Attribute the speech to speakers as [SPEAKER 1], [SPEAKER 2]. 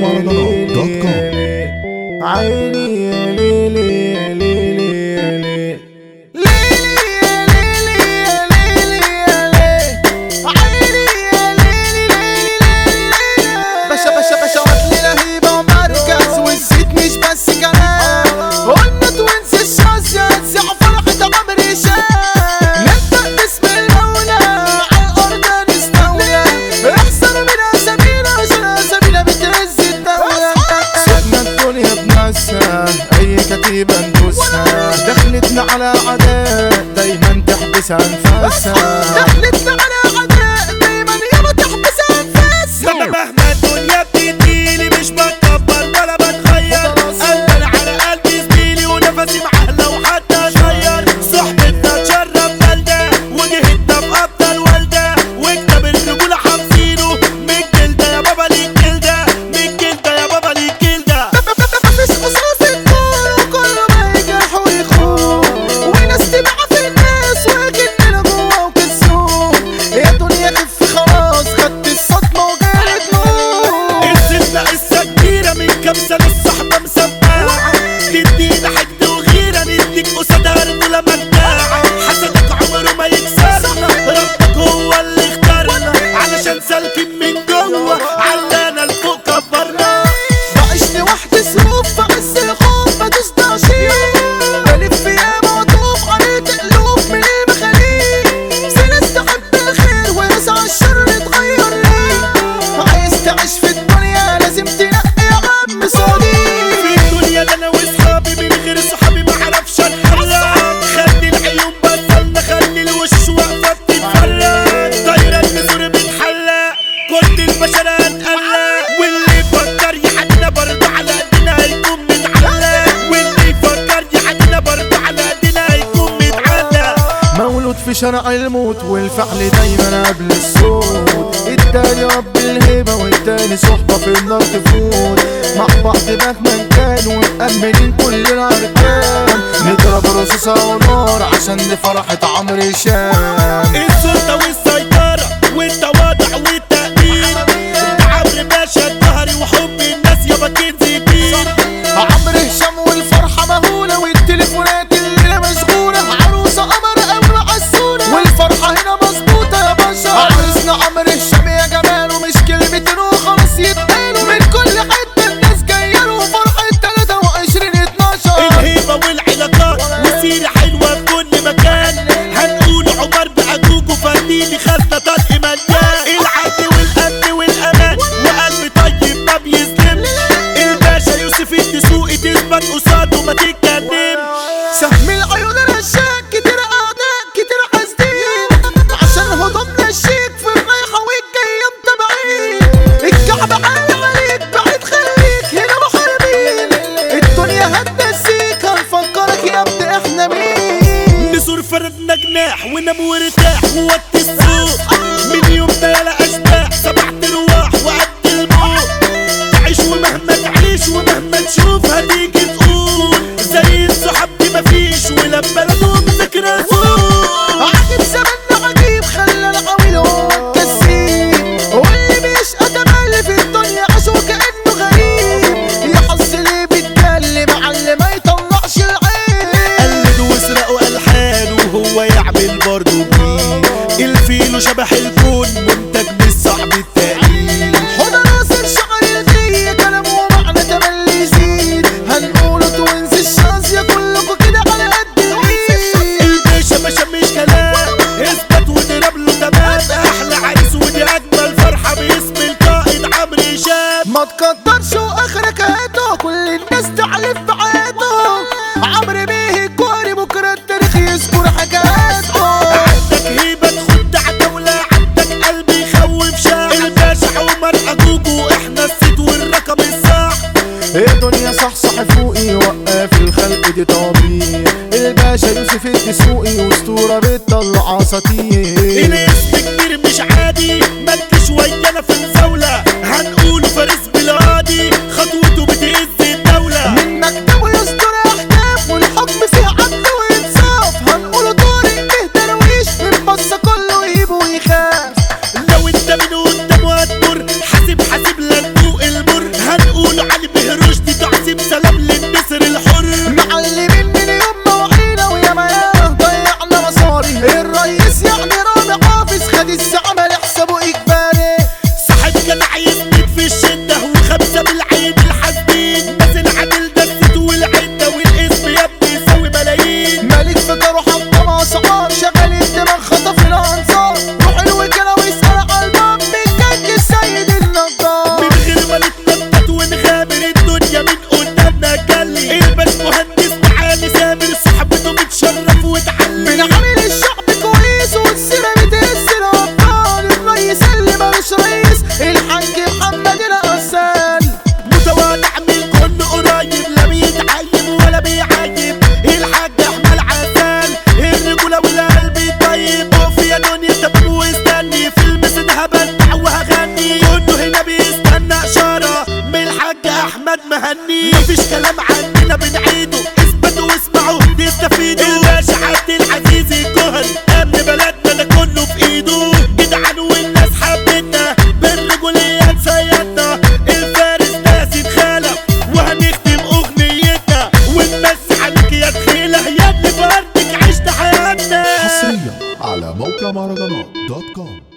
[SPEAKER 1] مهرجانات دوت كوم
[SPEAKER 2] عيني يا ليلي يا ليلي يا ليلي باشا باشا باشا وهات لي لهيبة ومركز والزيت مش بس كلام قلنا توينز الشاز يا تسع فرحة عمرو هشام نبدأ باسم المولى على الأرض نستولى احسن من أسامينا عشان أسامينا بتهز الدولة سيبنا الدنيا بناسها أي كتيبة ندوسها دخلتنا على عداء دايما تحبس أنفاسها دخلتنا على عداء دايما يابا تحبس أنفاسها
[SPEAKER 3] مهما الدنيا بتديلي مش بتكبر ولا بتغير قلبي على قلبي زميلي ونفسي معاه لو حتى غير صحبتنا تشرف بلدة وجهتنا بأبطال والدة وكتاب الرجولة حافظينه من الجلدة يا بابا ليك جلدة من الجلدة يا بابا ليك جلدة
[SPEAKER 2] مفيش قصاص الدور وكله ما يجرح ويخون وناس تبقى في الناس وجننا جوا وكسون يا دنيا كف خلاص خدت الصدمة وجالت نور
[SPEAKER 3] السنة قصة كبيرة من كام سنة الصحبة مسمعة تدينا حقد وغيرة نديك قصادها رجولة مجدعة حسدك عمره ما يكسرنا ربك هو اللي اختارنا علشان سالكين من جوه علانا لفوق كبرنا
[SPEAKER 2] بعيش لوحدي سروف في عز الخوف ما تصدعشي بلف يا مطوف عليك قلوب من المخاليق في ناس تحب الخير وناس عالشر تغير ليه عايز تعيش في الدنيا لازم تنقي يا عم صديق
[SPEAKER 3] في الدنيا ده انا واصحابي من غير صحابي ما اعرفش اتحرك خلي العيون بطلنا خلي الوش واقفه بتتفرج طايره النسور بتحلق كل البشر هتقلق واللي يفكر يحدنا برضه على ايدينا هيكون متعلق واللي يفكر يحدنا برضه على ايدينا هيكون متعلق
[SPEAKER 2] مولود في شرع الموت والفعل دايما قبل الصوت التاني رب الهيبة والتاني صحبة في النار تفوت مع بعض مهما كان ومأمنين كل الأركان نضرب رصاصة ونار عشان دي فرحة عمرو هشام
[SPEAKER 3] السلطة والسيطرة والتواضع والتقدير ده عمرو باشا الدهري وحب الناس يابا كنز كبير
[SPEAKER 2] عمرو هشام والفرحة مهولة والتليفونات اللي مشغولة عروسة قمر قوي عسولة والفرحة هنا مظبوطة يا باشا عرسنا عمرو هشام يا جمال ومش كلمتين وخلاص يتقالوا من كل حتة الناس جاية له فرحة 23 12
[SPEAKER 3] الهيبة والعلاقات وسيرة حلوة في كل مكان هنقول عمر بأجوج وفرديني خزنة طلق مليان العدل والأمن والأمان وقلب طيب ما بيسلمش الباشا يوسف الدسوقي تثبت قصاده ما تتكلمش
[SPEAKER 2] سهم العيون الهشاك كتير اعداء كتير حاسدين عشان هضمنا الشيك في الرايحه والجايه متابعين الكعب عالي عليك بعيد خليك هنا محاربين الدنيا هتنسيك هنفكرك يا ابني احنا مين
[SPEAKER 3] نسور فردنا جناح ونام وارتاح ووطي الصوت من يومنا يلا اشباح سبعت ارواح وقد الموت تعيش ومهما تعيش ومهما تشوف هتيجي تقول زي الصحاب دي مفيش ولا بلدهم ذكرى سوء
[SPEAKER 2] عجيب زماننا عجيب خلى العويل هو الكسيب واللي بيشقى تملي في الدنيا عاش وكأنه غريب يا حظ اللي بيتكلم على اللي ما يطلعش العين
[SPEAKER 3] قلد واسرقوا الحان وهو يعمل برضه بيه الفيل وشبح الكون منتج مش صاحب التقليد
[SPEAKER 2] هدى ناصر شعر الغي كلام ومعنى تملي يزيد هنقوله توينز الشاذية كلكوا كده على قد الايد
[SPEAKER 3] الباشا باشا مش كلام اثبت واضرب له تمام احلى عريس ودي اجمل فرحه باسم القائد عمرو هشام
[SPEAKER 2] ما تقدرش واخرك هاته كل الناس تعلف بعاته عمرو بيه الجوهري بكره التاريخ يذكر حكاياته
[SPEAKER 3] عندك هيبه تخد عتاوله عندك قلب يخوف شاع الباشا عمر اجوجو احنا الست والرقم الصح
[SPEAKER 2] الدنيا صح صح فوقي وقف الخلق دي طبيعي الباشا يوسف الدسوقي اسطوره بتطلع اساطير
[SPEAKER 3] الاسم كبير مش عادي ما تجيش ويانا في المزاوله هنقوله فارس بلادي خطوته بتهز الدوله
[SPEAKER 2] من مكتبه يصدر احكام والحكم فيه عدل وانصاف هنقوله طارق به درويش من بصه كله يهيب ويخاف
[SPEAKER 3] لو انت من قدامه هتمر حاسب حاسب لنقوق المر هنقول مهني مفيش كلام عننا بنعيده اثبتوا واسمعوا تستفيدوا الباشا عبد العزيز الجهل امن بلدنا ده كله في ايده جدعان والناس حبتنا بالرجولية سيدنا الفارس ناسي خلف وهنختم اغنيتنا ونمسي عليك يا تخيله يا ابني بردك عشت حياتنا
[SPEAKER 1] حصريا على موقع مهرجانات دوت كوم